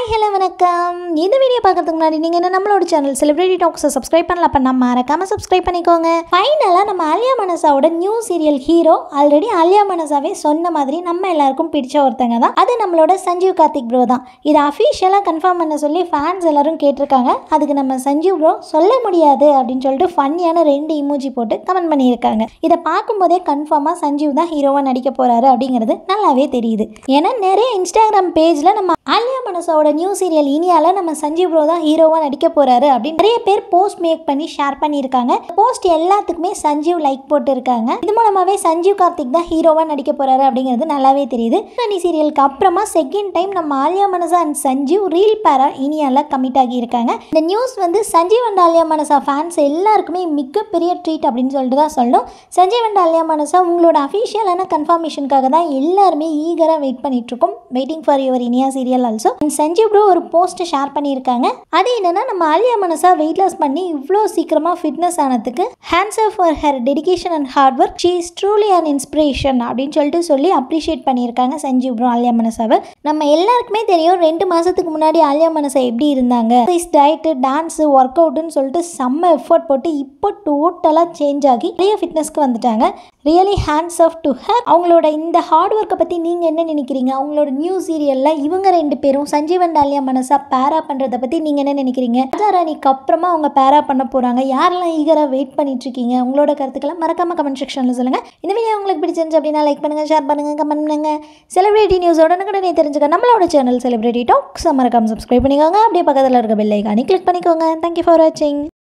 hi hello வணக்கம் இந்த video பார்க்கறதுக்கு முன்னாடி நீங்கள் என்ன நம்மளோட சேனல் செலிபிரிட்டி டாக்ஸை சப்ஸ்கிரைப் பண்ணல அப்போ நம்ம மறக்காம சப்ஸ்கிரைப் பண்ணிக்கோங்க ஃபைனலாக நம்ம ஆலியா மனசாவோட new serial hero already Alya மனசாவே சொன்ன மாதிரி நம்ம எல்லாருக்கும் பிடிச்ச ஒருத்தங்க தான் அது நம்மளோட சஞ்சீவ் கார்த்திக் ப்ரோ தான் இதை அஃபிஷியலாக கன்ஃபார்ம் பண்ண சொல்லி ஃபேன்ஸ் எல்லாரும் கேட்டிருக்காங்க அதுக்கு நம்ம சஞ்சீவ் ப்ரோ சொல்ல முடியாது அப்படின்னு சொல்லிட்டு ஃபன்னியான ரெண்டு இமோஜி போட்டு கமெண்ட் பண்ணியிருக்காங்க இதை பார்க்கும்போதே கன்ஃபார்மாக சஞ்சீவ் தான் ஹீரோவாக நடிக்க போகிறாரு அப்படிங்கிறது நல்லாவே தெரியுது ஏன்னா நிறைய இன்ஸ்டாகிராம் பேஜில் நம்ம ஆலியா மனசாவோட நியூ சீரியல் இனியால நம்ம சஞ்சீவ் ப்ரோ தான் ஹீரோவாக நடிக்க போகிறாரு அப்படின்னு நிறைய பேர் போஸ்ட் மேக் பண்ணி ஷேர் பண்ணியிருக்காங்க போஸ்ட் எல்லாத்துக்குமே சஞ்சீவ் லைக் போட்டு இருக்காங்க இது மூலமாகவே சஞ்சீவ் கார்த்திக் தான் ஹீரோவாக நடிக்க போகிறாரு அப்படிங்கிறது நல்லாவே தெரியுது கனி சீரியலுக்கு அப்புறமா செகண்ட் டைம் நம்ம ஆலியா மனசா அண்ட் சஞ்சீவ் ரீல் பேரா இனியால கமிட் ஆகி இருக்காங்க இந்த நியூஸ் வந்து சஞ்சீவ் அண்ட் ஆலியா மனசா ஃபேன்ஸ் எல்லாருக்குமே மிகப்பெரிய ட்ரீட் அப்படின்னு சொல்லிட்டு தான் சொல்லணும் சஞ்சீவ் அண்ட் ஆலியா மனசா உங்களோட அஃபிஷியலான கன்ஃபர்மேஷனுக்காக தான் எல்லாருமே ஈகராக வெயிட் பண்ணிட்டு இருக்கோம் waiting for your Iniya serial also and Sanjeev bro ஒரு போஸ்ட் ஷேர் பண்ணியிருக்காங்க அது என்னன்னா நம்ம ஆலியா மனசா வெயிட் லாஸ் பண்ணி இவ்வளோ சீக்கிரமாக ஃபிட்னஸ் ஆனதுக்கு hands off for her dedication and hard work she is truly an inspiration அப்படின்னு சொல்லிட்டு சொல்லி அப்ரிஷியேட் பண்ணியிருக்காங்க சஞ்சீவ் ப்ரோ ஆலியா மனசாவை நம்ம எல்லாருக்குமே தெரியும் ரெண்டு மாதத்துக்கு முன்னாடி ஆலியா மனசா எப்படி இருந்தாங்க டயட்டு டான்ஸு ஒர்க் அவுட்டுன்னு சொல்லிட்டு செம்ம எஃபர்ட் போட்டு இப்போ டோட்டலாக சேஞ்ச் ஆகி நிறைய ஃபிட்னஸ்க்கு வந்துட்டாங்க really hands off to her அவங்களோட இந்த ஹார்ட் ஒர்க்கை பற்றி நீங்கள் என்ன நினைக்கிறீங்க அவங்களோட நியூ சீரியலில் இவங்க ரெண்டு பேரும் சஞ்சீவன் டாலியா மனசா பேரா பண்ணுறதை பற்றி நீங்கள் என்ன நினைக்கிறீங்க ராஜாராணிக்கு அப்புறமா அவங்க பேரா பண்ண போகிறாங்க யாரெல்லாம் ஈகராக வெயிட் பண்ணிட்டு இருக்கீங்க உங்களோட கருத்துக்களை மறக்காம கமெண்ட் செக்ஷனில் சொல்லுங்கள் இந்த வீடியோ உங்களுக்கு பிடிச்சிருந்துச்சு அப்படின்னா லைக் பண்ணுங்கள் ஷேர் பண்ணுங்கள் கமெண்ட் பண்ணுங்கள் செலிபிரிட்டி நியூஸ் உடனுக்குடனே தெரிஞ்சுக்க நம்மளோட சேனல் செலிபிரிட்டி டாக்ஸ் மறக்காம சப்ஸ்கிரைப் பண்ணிக்கோங்க அப்படியே பக்கத்தில் இருக்க பெல் ஐக்கானி கிளிக் பண்ணிக்கோங்க தேங்க்யூ ஃபார் வாட்சிங்